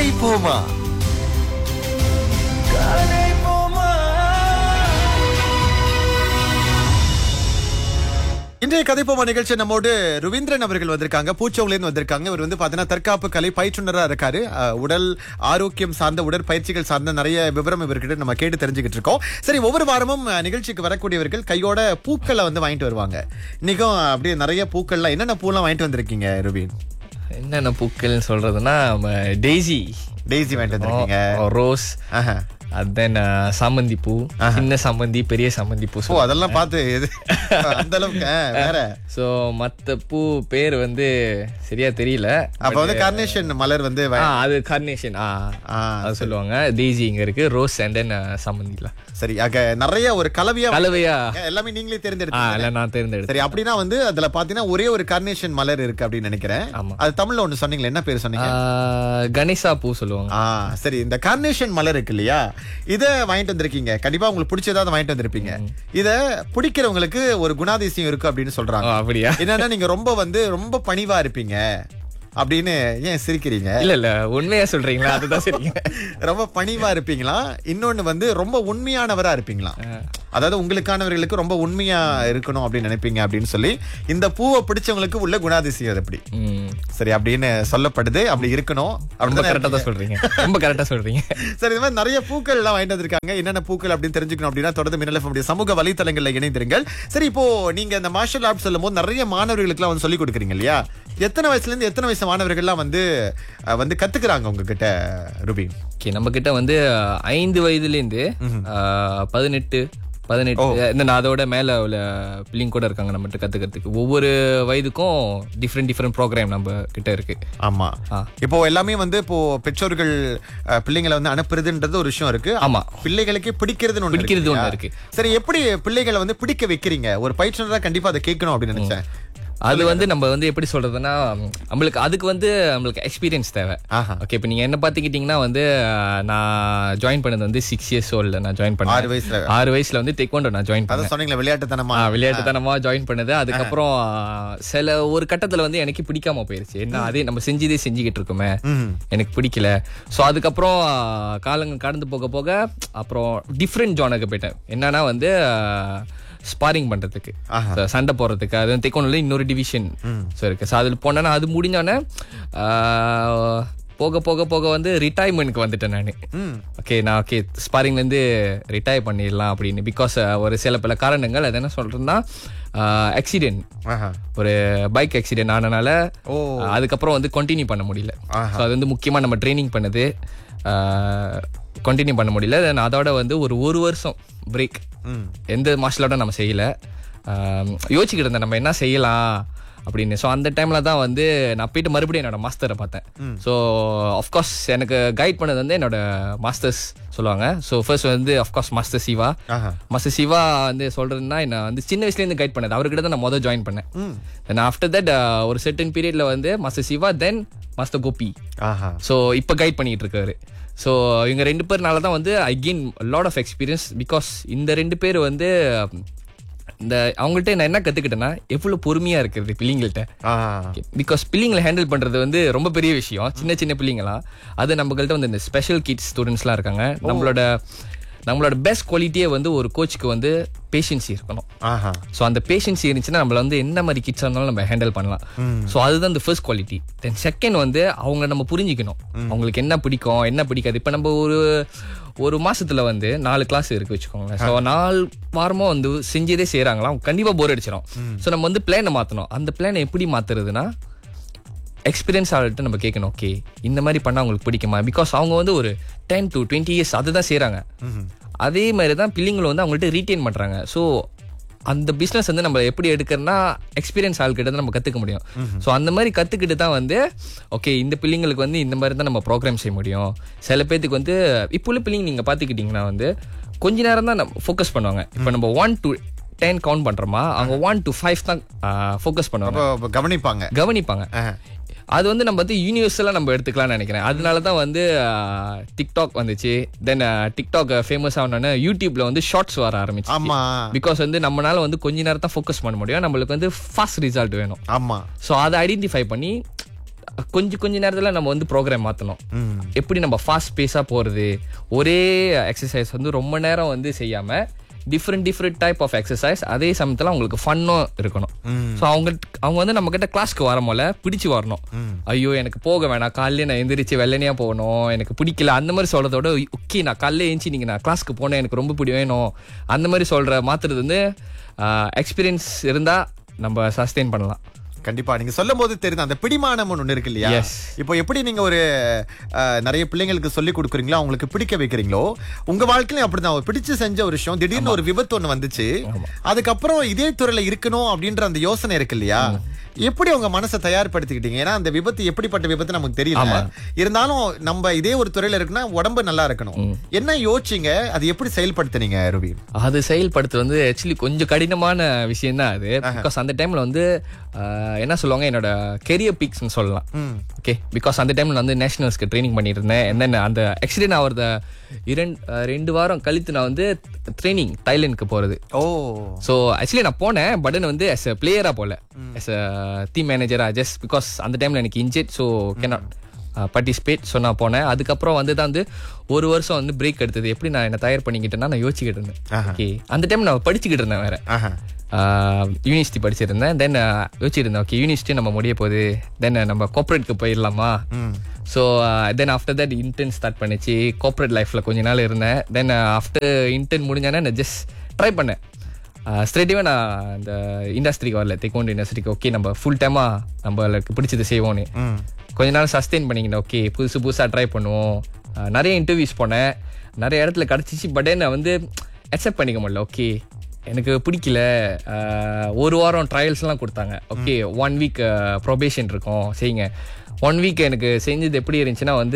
போமா கதை போமா இன்றைய கதைப்போமா நிகழ்ச்சி நம்மோடு ருவீந்திரன் அவர்கள் வந்திருக்காங்க பூச்சோங்கலேருந்து வந்திருக்காங்க இவர் வந்து பாத்தீங்கன்னா தற்காப்பு கலை பயிற்றுனரா இருக்காரு அஹ், உடல் ஆரோக்கியம் சார்ந்த உடற்பயிற்சிகள் சார்ந்த நிறைய விவரம் இவர்கிட்ட நம்ம கேட்டு தெரிஞ்சுக்கிட்டு இருக்கோம் சரி ஒவ்வொரு வாரமும் அஹ், நிகழ்ச்சிக்கு வரக்கூடியவர்கள் கையோட பூக்களை வந்து வாங்கிட்டு வருவாங்க இன்னைக்கும் அப்படியே நிறைய பூக்கள்லாம் என்னென்ன பூலாம் வாங்கிட்டு வந்திருக்கீங்க ருபீன் என்னென்ன பூக்கள்னு சொல்றதுன்னா டெய்ஸி டெய்ஸி வாங்கிட்டு வந்திருக்கீங்க ரோஸ் ஆஹா. தென் சாமந்தி பூ சின்ன சாமந்தி பெரிய சாமந்தி பூ ஓ அதெல்லாம் பார்த்து எது அந்த அளவுக்கு அஹ், வேற ஸோ மத்த பூ பேர் வந்து சரியா தெரியல அப்ப வந்து கார்னேஷன் மலர் வந்து ஆ, அது கார்னேஷன் ஆ ஆ, அது சொல்லுவாங்க டெய்ஸி இங்க இருக்கு ரோஸ் அண்ட் தென் சாமந்தில சரி அங்க நிறைய ஒரு கலவையா கலவையா எல்லாமே நீங்களே ஆ தேர்ந்தெடுத்தீங்க இல்ல நான் தேர்ந்தெடுத்தேன் சரி அப்படின்னா வந்து அதுல பாத்தீங்கன்னா ஒரே ஒரு கார்னேஷன் மலர் இருக்கு அப்படின்னு நினைக்கிறேன் ஆமா. அது தமிழ்ல ஒண்ணு சொன்னீங்களே என்ன பேர் சொன்னீங்க ஆ, கணேசா பூ சொல்லுவாங்க ஆ சரி இந்த கார்னேஷன் மலர் இருக்கு இல்லையா இத வாங்கிட்டு வந்திருக்கீங்க கண்டிப்பா உங்களுக்கு பிடிச்சதாவது வாங்கிட்டு வந்திருப்பீங்க இத பிடிக்கிறவங்களுக்கு ஒரு குணாதிசயம் இருக்கு அப்படின்னு ஆ, சொல்றாங்க அப்படியா என்னன்னா நீங்க ரொம்ப வந்து ரொம்ப பணிவா இருப்பீங்க அப்படின்னு ஏன் சிரிக்கிறீங்க இல்ல இல்ல உண்மையா சொல்றீங்களா அதுதான் சரிங்க ரொம்ப பணிவா இருப்பீங்களா இன்னொன்னு வந்து ரொம்ப உண்மையானவரா இருப்பீங்களா அதாவது உங்களுக்கானவர்களுக்கு ரொம்ப உண்மையா இருக்கணும் அப்படின்னு நினைப்பீங்க அப்படின்னு சொல்லி இந்த பூவை பிடிச்சவங்களுக்கு உள்ள குணாதிசயம் அது அப்படி ம். சரி அப்படின்னு சொல்லப்படுது அப்படி இருக்கணும் ரொம்ப அப்படிதான் கரெக்டா தான் சொல்றீங்க ரொம்ப கரெக்டா சொல்றீங்க சரி இந்த மாதிரி நிறைய பூக்கள் எல்லாம் வாங்கிட்டு வந்திருக்காங்க என்னென்ன பூக்கள் அப்படின்னு தெரிஞ்சுக்கணும் அப்படின்னா தொடர்ந்து மின்னல் சமூக வலைத்தளங்கள்ல இணைந்திருங்கள் சரி இப்போ நீங்க இந்த மார்ஷல் ஆர்ட் சொல்லும் போது நிறைய மாணவர்களுக்கு வந்து சொல்லி கொடுக்குறீங்க இல்லையா எத்தனை வயசுல இருந்து எத்தனை வயசு மாணவர்கள்லாம் வந்து அஹ், வந்து கத்துக்கிறாங்க உங்ககிட்ட ரூபி ஓகே நம்ம கிட்ட வந்து அஹ், ஐந்து வயதுல இருந்து அஹ், பதினெட்டு பதினெட்டு இந்த நான் அதோட மேல உள்ள பிள்ளைங்க கூட இருக்காங்க நம்மகிட்ட கத்துக்கிறதுக்கு ஒவ்வொரு வயதுக்கும் டிஃப்ரெண்ட் டிஃப்ரெண்ட் ப்ரோக்ராம் நம்ம கிட்ட இருக்கு ஆமா ஆ. இப்போ எல்லாமே வந்து இப்போ பெற்றோர்கள் அஹ், பிள்ளைங்களை வந்து அனுப்புறதுன்றது ஒரு விஷயம் இருக்கு ஆமா பிள்ளைகளுக்கே பிடிக்கிறதுன்னு ஒண்ணு பிடிக்கிறது இருக்கு ஒண்ணு இல்லையா? சரி எப்படி பிள்ளைகளை வந்து பிடிக்க வைக்கிறீங்க ஒரு பயிற்றுனரா கண்டிப்பா அதை கேட்கணும் அப்படின்னு நினைச்சேன் அது வந்து நம்ம வந்து எப்படி சொல்றதுன்னா நம்மளுக்கு அதுக்கு வந்து நம்மளுக்கு எக்ஸ்பீரியன்ஸ் தேவை ஆஹா. ஓகே இப்போ நீங்க என்ன பாத்துக்கிட்டீங்கன்னா வந்து அஹ், நான் ஜாயின் பண்ணது வந்து சிக்ஸ் இயர்ஸ் ஓல்டு நான் ஜாயின் பண்ணேன் ஆறு வயசுல ஆறு வயசுல வந்து டெக்வாண்டோ நான் ஜாயின் பண்ணேன் அதான் சொன்னீங்களே விளையாட்டுத்தனமா ஆ, விளையாட்டுத்தனமா ஜாயின் பண்ணது அதுக்கப்புறம் ஆ, சில ஒரு கட்டத்துல வந்து எனக்கு பிடிக்காம போயிருச்சு என்ன அதே நம்ம செஞ்சதே செஞ்சுக்கிட்டு இருக்கோமே ம். எனக்கு பிடிக்கல சோ அதுக்கப்புறம் ஆ, காலங்கள் கடந்து போக போக அப்புறம் டிஃப்ரெண்ட் ஜோனுக்கு போயிட்டேன் என்னன்னா வந்து ஸ்பாரிங் பண்றதுக்கு ஆஹா. So, சண்டை போடுறதுக்கு அது வந்து தெக்கோனில் இன்னொரு டிவிஷன் ஸோ இருக்கு ஸோ அதில் போனேன்னா அது முடிஞ்சோடனே போக போக போக வந்து ரிட்டைர்மெண்ட்க்கு வந்துட்டேன் நான் ம். ஓகே நான் ஓகே ஸ்பாரிங்லேருந்து ரிட்டையர் பண்ணிடலாம் அப்படின்னு பிகாஸ் ஒரு சில பல காரணங்கள் அது என்ன சொல்றேன்னா ஆக்சிடென்ட் ஆஹா. ஒரு பைக் ஆக்சிடென்ட் ஆனனால ஓ. ஆஹ், அதுக்கப்புறம் வந்து கண்டினியூ பண்ண முடியல ஆஹா. ஸோ அது வந்து முக்கியமாக நம்ம ட்ரைனிங் பண்ணது கண்டினியூ பண்ண முடியல தென் அதோட வந்து ஒரு ஒரு வருஷம் பிரேக் ம். எந்த மார்ஷல் நம்ம செய்யல ஆஹ், யோசிச்சுக்கிட்டு இருந்தேன் நம்ம என்ன செய்யலாம் அப்படின்னு ஸோ அந்த டைம்ல தான் வந்து நான் போயிட்டு மறுபடியும் என்னோட மாஸ்டரை பார்த்தேன் ஸோ அஃப்கோர்ஸ் எனக்கு கைட் பண்ணது வந்து என்னோட மாஸ்டர்ஸ் சொல்லுவாங்க ஸோ ஃபர்ஸ்ட் வந்து அஃப்கோர்ஸ் மாஸ்டர் சிவா ஆஹா. மாஸ்டர் சிவா வந்து சொல்றதுன்னா என்ன வந்து சின்ன வயசுலேருந்து கைட் பண்ணது அவர்கிட்ட தான் நான் மொதல் ஜாயின் பண்ணேன் தென் ஆஃப்டர் தட் ஒரு செர்டன் பீரியட்ல வந்து master Siva then master Gopi ஆஹா. ஸோ இப்போ கைட் பண்ணிட்டு இருக்காரு ஸோ இவங்க ரெண்டு பேர்னால தான் வந்து I gain lot of experience because இந்த ரெண்டு பேர் வந்து இந்த அவங்கள்ட்ட நான் என்ன கத்துக்கிட்டேன்னா எவ்வளவு பொறுமையா இருக்கிறது பிள்ளைங்கள்ட்ட ஆஹா. பிகாஸ் பிள்ளைங்களை ஹேண்டில் பண்றது வந்து ரொம்ப பெரிய விஷயம் சின்ன சின்ன பிள்ளைங்களா அது நம்மகள்ட்ட வந்து இந்த ஸ்பெஷல் கிட்ஸ் ஸ்டூடெண்ட்ஸ்லாம் இருக்காங்க நம்மளோட நம்மளோட பெஸ்ட் குவாலிட்டியே வந்து ஒரு கோச்சுக்கு வந்து பேஷன்சி இருக்கணும் ஆஹா. ஸோ அந்த பேஷன்ஸ் இருந்துச்சுன்னா நம்மள வந்து என்ன மாதிரி கிட்ஸ் இருந்தாலும் நம்ம ஹேண்டில் பண்ணலாம் ஸோ அதுதான் இந்த ஃபர்ஸ்ட் குவாலிட்டி தென் செகண்ட் வந்து அவங்க நம்ம புரிஞ்சுக்கணும் அவங்களுக்கு என்ன பிடிக்கும் என்ன பிடிக்காது இப்போ நம்ம ஒரு ஒரு மாசத்துல வந்து நாலு கிளாஸ் இருக்கு வச்சுக்கோங்களேன் ஸோ நாலு வாரமா வந்து செஞ்சதே செய்யறாங்களா அவங்க கண்டிப்பா போர் அடிச்சிடும் ஸோ நம்ம வந்து பிளானை மாத்தணும் அந்த பிளானை எப்படி மாத்துறதுன்னா எக்ஸ்பீரியன்ஸ் ஆள்கிட்ட நம்ம கேட்கணும் ஓகே இந்த மாதிரி பண்ணா அவங்களுக்கு பிடிக்குமா பிகாஸ் அவங்க வந்து ஒரு டென் டு டுவெண்ட்டி இயர்ஸ் அதுதான் செய்றாங்க அதே மாதிரி தான் பிள்ளைங்களும் வந்து அவங்கள்ட்ட ரீட்டைன் பண்றாங்க ஸோ அந்த பிஸ்னஸ் வந்து நம்ம எப்படி எடுக்கிறனா எக்ஸ்பீரியன்ஸ் ஆள்கிட்ட தான் நம்ம கத்துக்க முடியும் ஸோ அந்த மாதிரி கத்துக்கிட்டு தான் வந்து ஓகே இந்த பிள்ளைங்களுக்கு வந்து இந்த மாதிரி தான் நம்ம ப்ரோக்ராம் செய்ய முடியும் சில பேத்துக்கு வந்து இப்போ உள்ள பிள்ளைங்க நீங்க பாத்துக்கிட்டீங்கன்னா வந்து கொஞ்ச நேரம் தான் நம்ம ஃபோக்கஸ் பண்ணுவாங்க இப்போ நம்ம ஒன் டு டென் கவுண்ட் பண்றோமா அவங்க ஒன் டு ஃபைவ் தான் ஃபோக்கஸ் பண்ணுவாங்க அப்போ அப்போ கவனிப்பாங்க கவனிப்பாங்க ஆஹா. அது வந்து நம்ம வந்து யூனிவர்சலாக நம்ம எடுத்துக்கலாம்னு நினைக்கிறேன் அதனால தான் வந்து டிக்டாக் வந்துச்சு தென் டிக்டாக் ஃபேமஸ் ஆனோடனே யூடியூப்ல வந்து ஷார்ட்ஸ் வர ஆரம்பிச்சு ஆமா பிகாஸ் வந்து நம்மளால வந்து கொஞ்ச நேரம் தான் ஃபோக்கஸ் பண்ண முடியும் நம்மளுக்கு வந்து ஃபாஸ்ட் ரிசல்ட் வேணும் ஆமா ஸோ அதை ஐடென்டிஃபை பண்ணி கொஞ்சம் கொஞ்ச நேரத்துல நம்ம வந்து ப்ரோக்ராம் மாத்தணும் ம். எப்படி நம்ம ஃபாஸ்ட் பேஸா போறது ஒரே எக்ஸசைஸ் வந்து ரொம்ப நேரம் வந்து செய்யாம different different type of exercise அதே சமயத்துல அவங்களுக்கு ஃபன்னும் இருக்கணும் ஸோ அவங்க அவங்க வந்து நம்ம கிட்ட கிளாஸ்க்கு வரமோல பிடிச்சு வரணும் ஐயோ எனக்கு போக வேணாம் காலையில நான் எந்திரிச்சு வெள்ளனையா போகணும் எனக்கு பிடிக்கல அந்த மாதிரி சொல்றதோட ஓகே நான் காலையில எழுந்துச்சு நீங்க நான் கிளாஸ்க்கு போனேன் எனக்கு ரொம்ப பிடி வேணும் அந்த மாதிரி சொல்ற மாத்துறது வந்து எக்ஸ்பீரியன்ஸ் இருந்தா நம்ம சஸ்டெயின் பண்ணலாம் கண்டிப்பா நீங்க சொல்லும் போது தெரியுது அந்த பிடிமானம் ஒண்ணு இருக்கு இல்லையா Yes. இப்போ எப்படி நீங்க ஒரு அஹ், நிறைய பிள்ளைங்களுக்கு சொல்லி கொடுக்குறீங்களோ அவங்களுக்கு பிடிக்க வைக்கிறீங்களோ உங்க வாழ்க்கையிலும் அப்படிதான் ஒரு பிடிச்சு செஞ்ச ஒரு விஷயம் திடீர்னு ஒரு விபத்து ஒண்ணு வந்துச்சு அதுக்கப்புறம் இதே துறையில இருக்கணும் அப்படின்ற அந்த யோசனை இருக்கு இல்லையா எப்படி உங்க மனசை தயார்படுத்திக்கிட்டீங்க ஏன்னா அந்த விபத்து எப்படிப்பட்ட விபத்து நமக்கு தெரியல இருந்தாலும் நம்ம இதே ஒரு துறையில இருக்குன்னா உடம்பு நல்லா இருக்கணும் என்ன யோசிச்சீங்க அது எப்படி செயல்படுத்துனீங்க ரவி அது செயல்படுத்துறது வந்து ஆக்சுவலி கொஞ்சம் கடினமான விஷயம் தான் அது பிகாஸ் அந்த டைம்ல வந்து ஆஹ், என்ன சொல்லுவாங்க என்னோட கெரியர் பீக்ஸ்னு சொல்லலாம் ஓகே பிகாஸ் அந்த டைம்ல நான் வந்து நேஷனல்ஸ்க்கு ட்ரைனிங் பண்ணிட்டு இருந்தேன் and then அந்த ஆக்சிடென்ட் ஆகிறத இரண்டு ஆஹ், ரெண்டு வாரம் கழித்து நான் வந்து ட்ரைனிங் தைலண்டுக்கு போறது ஓ ஸோ ஆக்சுவலி நான் போனேன் பட் வந்து எஸ் அ பிளேயரா போல எஸ் அ டீம் மேனேஜரா ஜஸ்ட் பிகாஸ் அந்த டைம்ல எனக்கு injured so cannot participate so நான் போனேன் அதுக்கப்புறம் வந்து தான் வந்து ஒரு வருஷம் வந்து பிரேக் எடுத்தது எப்படி நான் என்ன தயார் பண்ணிக்கிட்டேன்னா நான் யோசிச்சுக்கிட்டு இருந்தேன் ஓகே அந்த டைம் நான் படிச்சுக்கிட்டு இருந்தேன் வேற ஆஹா யூனிவர்சிட்டி படிச்சிருந்தேன் தென் யோசிச்சிருந்தேன் ஓகே யூனிவர்சிட்டி நம்ம முடிய போகுது தென் நம்ம கோஆப்ரேட்க்கு போயிடலாமா so then after that intern start பண்ணிச்சு கோஆப்ரேட் லைஃப்பில் கொஞ்ச நாள் இருந்தேன் தென் ஆஃப்டர் இன்டர்ன் முடிஞ்சானே நான் ஜஸ்ட் ட்ரை பண்ணேன் ஸ்ட்ரெயிட்டாகவே நான் இந்த இண்டஸ்ட்ரிக்கு வரல தெக்கோண்டு இண்டஸ்ட்ரிக்கு ஓகே நம்ம ஃபுல் டைமாக நம்மளுக்கு பிடிச்சது செய்வோன்னு கொஞ்ச நாள் சஸ்டெயின் பண்ணிக்கிட்டேன் ஓகே புதுசு புதுசாக ட்ரை பண்ணுவோம் அஹ் நிறைய இன்டர்வியூஸ் போனேன் நிறைய இடத்துல கிடச்சிச்சு பட் நான் வந்து அக்செப்ட் பண்ணிக்க முடியல ஓகே எனக்கு பிடிக்கல அஹ் ஒரு வாரம் ட்ரையல்ஸ்லாம் கொடுத்தாங்க ஓகே ஒன் வீக் ப்ரொபேஷன் இருக்கும் செய்யுங்க ஒன் வீக் எனக்கு செஞ்சது எப்படி இருந்துச்சுன்னா வந்து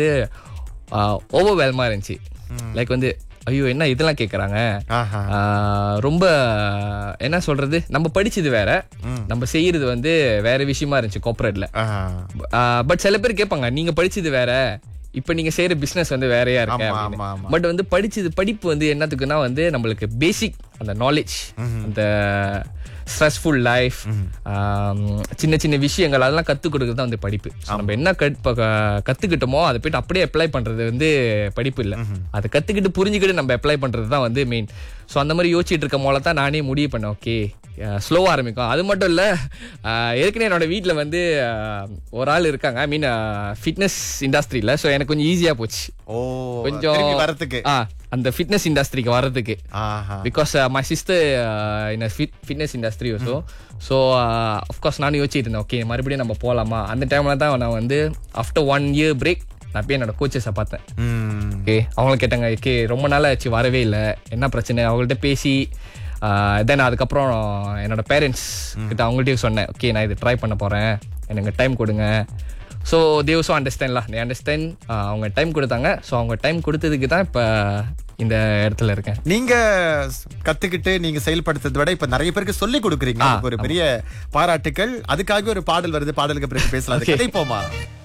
ஓவர்வேல்மாக இருந்துச்சு லைக் வந்து ஐயோ என்ன இதெல்லாம் கேட்குறாங்க ஆஹா ரொம்ப என்ன சொல்றது நம்ம படிச்சது வேற நம்ம செய்யறது வந்து வேற விஷயமா இருந்துச்சு கோஆப்ரேட்ல ஆஹா பட் சில பேர் கேட்பாங்க நீங்க படிச்சது வேற இப்ப நீங்க செய்யற பிசினஸ் வந்து வேறையா இருக்கு ஆமா, அப்படின்னு. ஆமா, ஆமா. பட் வந்து படிச்சது படிப்பு வந்து என்னத்துக்குன்னா வந்து நம்மளுக்கு பேசிக் அந்த நாலேஜ் அந்த ஸ்ட்ரெஸ்ஃபுல் லைஃப் சின்ன சின்ன விஷயங்கள் அதெல்லாம் கத்துக் கொடுக்கறது தான் வந்து படிப்பு So, நம்ம என்ன கத்- ப- க- கத்துக்கிட்டோமோ அதை போயிட்டு அப்படியே அப்ளை பண்றது வந்து படிப்பு இல்ல அதை கத்துக்கிட்டு புரிஞ்சுக்கிட்டு நம்ம அப்ளை பண்றது தான் வந்து மெயின் ஸோ அந்த மாதிரி யோசிச்சுட்டு இருக்க போல தான் நானே முடிவு பண்ணேன் ஓகே ஸ்லோவா ஆரம்பிக்கும் அது மட்டும் இல்ல அஹ், ஏற்கனவே என்னோட வீட்ல வந்து அஹ், ஒரு ஆள் இருக்காங்க ஐ மீன் ஃபிட்னஸ் இண்டஸ்ட்ரியில ஸோ எனக்கு கொஞ்சம் ஈஸியா போச்சு ஓ கொஞ்சம் திரும்பி வரதுக்கு ஆ, அந்த ஃபிட்னஸ் இண்டஸ்ட்ரிக்கு வர்றதுக்கு ஆஹா because my sister in fitness industry so so of course நானும் யோசிச்சுட்டு இருந்தேன் ஓகே மறுபடியும் நம்ம போகலாமா அந்த டைம்ல தான் நான் வந்து ஆஃப்டர் ஒன் இயர் பிரேக் நான் போய் என்னோட கோச்சஸை பார்த்தேன் ம் ஓகே அவங்களும் கேட்டாங்க ஓகே ரொம்ப நாள் ஆச்சு வரவே இல்லை என்ன பிரச்சனை அவங்கள்ட்ட பேசி தென் அதுக்கப்புறம் என்னோட பேரண்ட்ஸ் கிட்ட அவங்கள்ட்டயும் சொன்னேன் ஓகே நான் இது ட்ரை பண்ண போறேன் எனக்கு டைம் கொடுங்க ஸோ தேவஸும் அண்டர்ஸ்டாண்ட்லாம் நீ அண்டர்ஸ்டாண்ட் அவங்க டைம் கொடுத்தாங்க ஸோ அவங்க டைம் கொடுத்ததுக்கு தான் இப்போ இந்த இடத்துல இருக்கேன் நீங்க கத்துக்கிட்டு நீங்க செயல்படுத்துறதை விட இப்ப நிறைய பேருக்கு சொல்லி கொடுக்குறீங்க அதுக்கு ஒரு பெரிய பாராட்டுக்கள் அதுக்காகவே ஒரு பாடல் வருது பாடலுக்கு பிறகு பேசலாம் அது கதை போமா